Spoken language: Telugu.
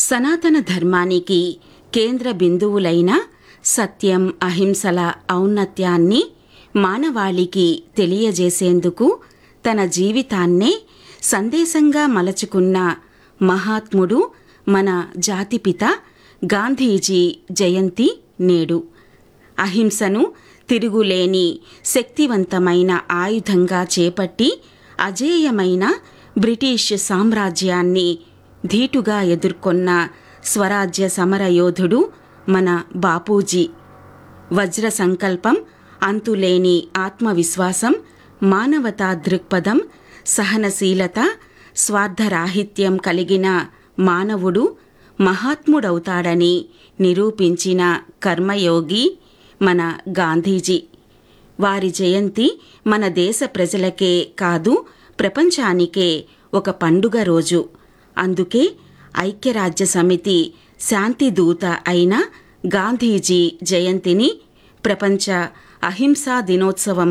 సనాతన ధర్మానికి కేంద్ర బిందువులైన సత్యం అహింసల ఔన్నత్యాన్ని మానవాళికి తెలియజేసేందుకు తన జీవితాన్నే సందేశంగా మలచుకున్న మహాత్ముడు మన జాతిపిత గాంధీజీ జయంతి నేడు అహింసను తిరుగులేని శక్తివంతమైన ఆయుధంగా చేపట్టి అజేయమైన బ్రిటిష్ సామ్రాజ్యాన్ని ధీటుగా ఎదుర్కొన్న స్వరాజ్య సమరయోధుడు మన బాపూజీ వజ్ర సంకల్పం అంతులేని ఆత్మవిశ్వాసం మానవతా దృక్పథం సహనశీలత స్వార్థరాహిత్యం కలిగిన మానవుడు మహాత్ముడవుతాడని నిరూపించిన కర్మయోగి మన గాంధీజీ వారి జయంతి మన దేశ ప్రజలకే కాదు ప్రపంచానికే ఒక పండుగ రోజు అందుకే ఐక్యరాజ్య సమితి శాంతిదూత అయిన గాంధీజీ జయంతిని ప్రపంచ అహింసా దినోత్సవం